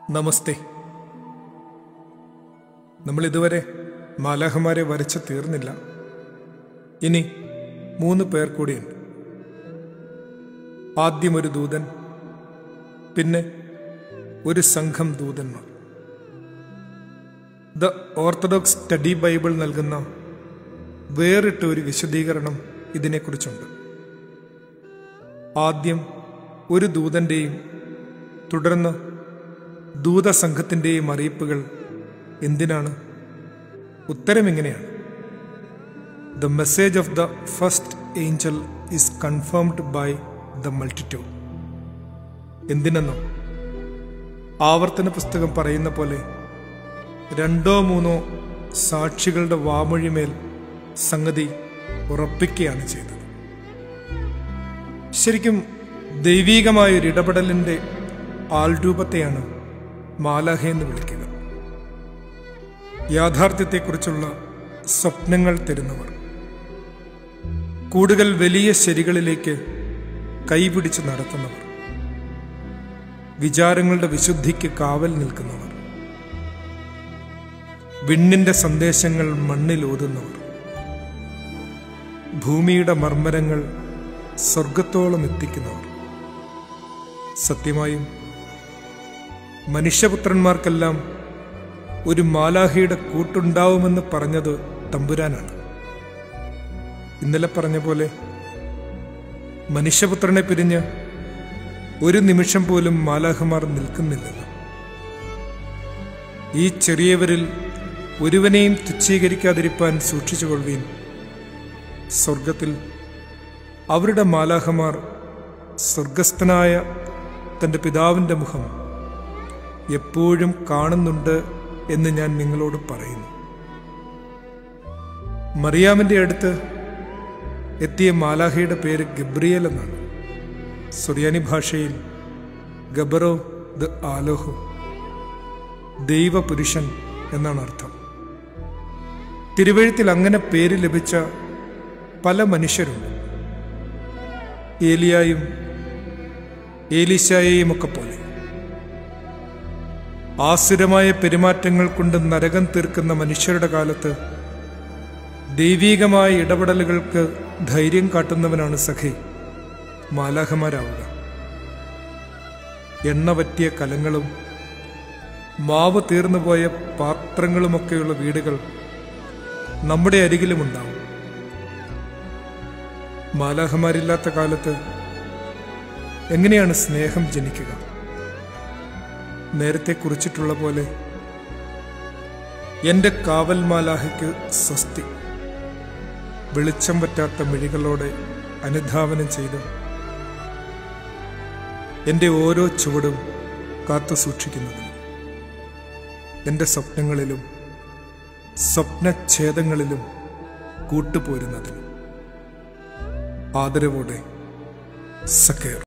നമസ്തേ നമ്മൾ ഇതുവരെ മാലാഹമാരെ വരച്ച് തീർന്നില്ല ഇനി മൂന്ന് പേർ കൂടിയുണ്ട് ആദ്യം ഒരു ദൂതൻ പിന്നെ ഒരു സംഘം ദൂതന്മാർ ദ ഓർത്തഡോക്സ് സ്റ്റഡി ബൈബിൾ നൽകുന്ന വേറിട്ട ഒരു വിശദീകരണം ഇതിനെക്കുറിച്ചുണ്ട് ആദ്യം ഒരു ദൂതന്റെയും തുടർന്ന് ദൂതസംഘത്തിന്റെയും അറിയിപ്പുകൾ എന്തിനാണ് ഉത്തരം ഇങ്ങനെയാണ് the message of the first angel is confirmed by the multitude എന്തിനെന്നോ ആവർത്തന പുസ്തകം പറയുന്ന പോലെ രണ്ടോ മൂന്നോ സാക്ഷികളുടെ വാമൊഴിമേൽ സംഗതി ഉറപ്പിക്കുകയാണ് ചെയ്തത് ശരിക്കും ദൈവീകമായ ഒരു ഇടപെടലിന്റെ ആൾരൂപത്തെയാണ് മാലാഹ എന്ന് വിളിക്കുക യാഥാർത്ഥ്യത്തെക്കുറിച്ചുള്ള സ്വപ്നങ്ങൾ തരുന്നവർ കൂടുതൽ വലിയ ശരികളിലേക്ക് കൈപിടിച്ച് നടത്തുന്നവർ വിചാരങ്ങളുടെ വിശുദ്ധിക്ക് കാവൽ നിൽക്കുന്നവർ വിണ്ണിന്റെ സന്ദേശങ്ങൾ മണ്ണിലോതുന്നവർ ഭൂമിയുടെ മർമ്മരങ്ങൾ സ്വർഗത്തോളം എത്തിക്കുന്നവർ സത്യമായും മനുഷ്യപുത്രന്മാർക്കെല്ലാം ഒരു മാലാഹയുടെ കൂട്ടുണ്ടാവുമെന്ന് പറഞ്ഞത് തമ്പുരാനാണ് ഇന്നലെ പറഞ്ഞ പോലെ മനുഷ്യപുത്രനെ പിരിഞ്ഞ് ഒരു നിമിഷം പോലും മാലാഹമാർ നിൽക്കുന്നില്ലെന്ന് ഈ ചെറിയവരിൽ ഒരുവനെയും തുച്ഛീകരിക്കാതിരിപ്പാൻ സൂക്ഷിച്ചുകൊള്ളുകയും സ്വർഗത്തിൽ അവരുടെ മാലാഹമാർ സ്വർഗസ്ഥനായ തൻ്റെ പിതാവിൻ്റെ മുഖം എപ്പോഴും കാണുന്നുണ്ട് എന്ന് ഞാൻ നിങ്ങളോട് പറയുന്നു മറിയാമിൻ്റെ അടുത്ത് എത്തിയ മാലാഹയുടെ പേര് ഗബ്രിയൽ എന്നാണ് സുറിയാനി ഭാഷയിൽ ഗബറോ ദ ആലോഹോ ദൈവപുരുഷൻ എന്നാണ് അർത്ഥം തിരുവഴുത്തിൽ അങ്ങനെ പേര് ലഭിച്ച പല മനുഷ്യരുണ്ട് ഏലിയായും ഏലിശായെയും ഒക്കെ പോലെ ആസുരമായ പെരുമാറ്റങ്ങൾ കൊണ്ട് നരകം തീർക്കുന്ന മനുഷ്യരുടെ കാലത്ത് ദൈവീകമായ ഇടപെടലുകൾക്ക് ധൈര്യം കാട്ടുന്നവനാണ് സഖി മാലാഹമാരാവുക എണ്ണ പറ്റിയ കലങ്ങളും മാവ് തീർന്നുപോയ പാത്രങ്ങളുമൊക്കെയുള്ള വീടുകൾ നമ്മുടെ അരികിലുമുണ്ടാവും മാലാഹമാരില്ലാത്ത കാലത്ത് എങ്ങനെയാണ് സ്നേഹം ജനിക്കുക നേരത്തെ കുറിച്ചിട്ടുള്ള പോലെ എന്റെ കാവൽ മാലാഹയ്ക്ക് സ്വസ്തി വെളിച്ചം പറ്റാത്ത മിഴികളോടെ അനുധാവനം ചെയ്ത് എന്റെ ഓരോ ചുവടും കാത്തു സൂക്ഷിക്കുന്നതിന് എന്റെ സ്വപ്നങ്ങളിലും സ്വപ്നഛേദങ്ങളിലും കൂട്ടുപോരുന്നതിന് ആദരവോടെ സക്കേർ